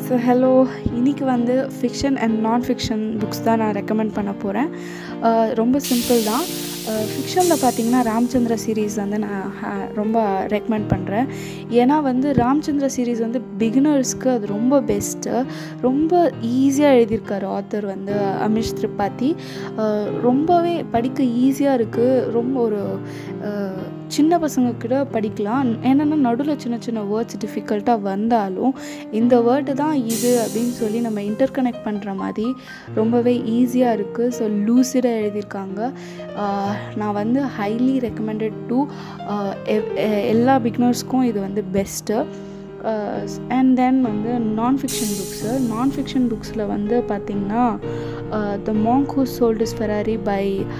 so hello இன்றைக்கி வந்து fiction and non fiction books தான் நான் ரெக்கமெண்ட் பண்ண போகிறேன் ரொம்ப சிம்பிள் தான் ஃபிக்ஷனில் பார்த்தீங்கன்னா ராமச்சந்திர சீரீஸ் வந்து நான் ha- ரொம்ப ரெக்கமெண்ட் பண்ணுறேன் ஏன்னா வந்து ராமச்சந்திர சீரீஸ் வந்து பிகினர்ஸ்க்கு அது ரொம்ப பெஸ்ட்டு ரொம்ப ஈஸியாக எழுதியிருக்காரு ஆத்தர் வந்து அமிஷ் திரிபாதி அஹ் ரொம்பவே படிக்க ஈஸியாக இருக்குது ரொம்ப ஒரு அஹ், சின்ன பசங்க கூட படிக்கலாம் என்னென்னா நடுவில் சின்ன சின்ன வேர்ட்ஸ் டிஃபிகல்ட்டாக வந்தாலும் இந்த வேர்டு தான் இது அப்படின்னு சொல்லி நம்ம இன்டர் கனெக்ட் பண்ணுற மாதிரி ரொம்பவே ஈஸியாக இருக்குது ஸோ லூசிடாக எழுதியிருக்காங்க ஆஹ் நான் வந்து ஹைலி ரெக்கமெண்டட் டு எல்லா பிக்னர்ஸ்க்கும் இது வந்து பெஸ்ட்டு அண்ட் தென் வந்து non fiction books non fiction புக்ஸில் வந்து பார்த்திங்கன்னா the monk who sold his Ferrari by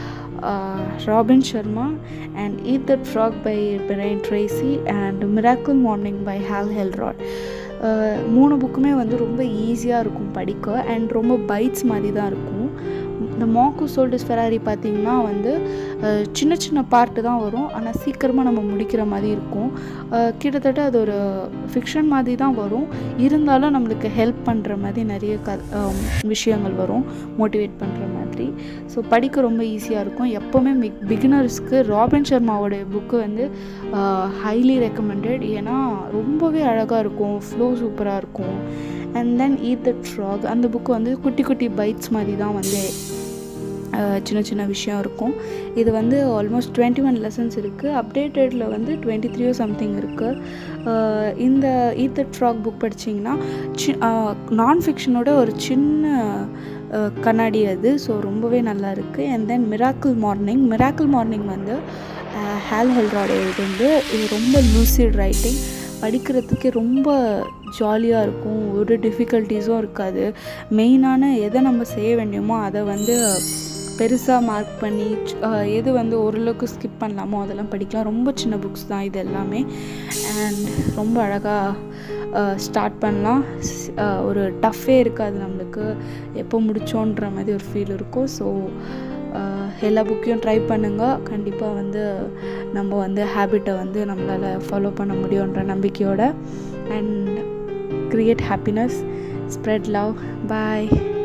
Robin Sharma and eat that frog by Brian Tracy and miracle morning by Hal Elrod மூணு புக்குமே வந்து ரொம்ப ஈஸியாக இருக்கும் படிக்க அண்ட் ரொம்ப பைட்ஸ் மாதிரி தான் இருக்கும் இந்த மாக்கு சோல்டஸ் ஃபெராரி பார்த்திங்கன்னா வந்து அஹ், சின்ன சின்ன பார்ட்டு தான் வரும் ஆனால் சீக்கிரமாக நம்ம முடிக்கிற மாதிரி இருக்கும் அஹ், கிட்டத்தட்ட அது ஒரு ஃபிக்ஷன் மாதிரி தான் வரும் இருந்தாலும் நம்மளுக்கு ஹெல்ப் பண்ணுற மாதிரி நிறைய க அஹ், விஷயங்கள் வரும் மோட்டிவேட் பண்ணுற மாதிரி ஸோ படிக்க ரொம்ப ஈஸியாக இருக்கும் எப்போவுமே மிக் பிகினர்ஸ்க்கு ராபின் சர்மாவோட புக்கு வந்து ஹைலி ரெக்கமெண்டட் ஏன்னா ரொம்பவே அழகாக இருக்கும் ஃப்ளோ சூப்பராக இருக்கும் and then eat that frog அந்த புக்கு வந்து குட்டி குட்டி பைட்ஸ் மாதிரி தான் வந்து அஹ், சின்ன சின்ன விஷயம் இருக்கும் இது வந்து ஆல்மோஸ்ட் டுவெண்ட்டி ஒன் லெசன்ஸ் இருக்குது அப்டேட்டடில் வந்து டுவெண்ட்டி த்ரீயோ சம்திங் இருக்குது இந்த ஈத் தட் ஃப்ராக் புக் படிச்சிங்கன்னா சி நான் ஃபிக்ஷனோட ஒரு சின்ன அஹ், கண்ணாடி அது ஸோ ரொம்பவே நல்லா இருக்குது and then miracle morning miracle morning வந்து ஹேல் ஹெல்ராட் எழுதுந்து இது ரொம்ப லூசிட் ரைட்டிங் படிக்கிறதுக்கே ரொம்ப ஜாலியாக இருக்கும் ஒரு டிஃபிகல்ட்டிஸும் இருக்காது மெயினான எதை நம்ம செய்ய வேண்டியமோ அதை வந்து பெருசாக மார்க் பண்ணி ச்- அஹ் எது வந்து ஓரளவுக்கு ஸ்கிப் பண்ணலாமோ அதெல்லாம் படிக்கலாம் ரொம்ப சின்ன புக்ஸ் தான் இது எல்லாமே அண்ட் ரொம்ப அழகாக ஸ்டார்ட் பண்ணலாம் ஸ்- அஹ் ஒரு டஃப்பே இருக்காது நம்மளுக்கு எப்போ முடிச்சோன்ற மாதிரி ஒரு ஃபீல் இருக்கும் ஸோ எல்லா புக்கையும் ட்ரை பண்ணுங்கள் கண்டிப்பாக வந்து நம்ம வந்து ஹேபிட்டை வந்து நம்மளால் ஃபாலோ பண்ண முடியுன்ற நம்பிக்கையோட and create happiness spread love bye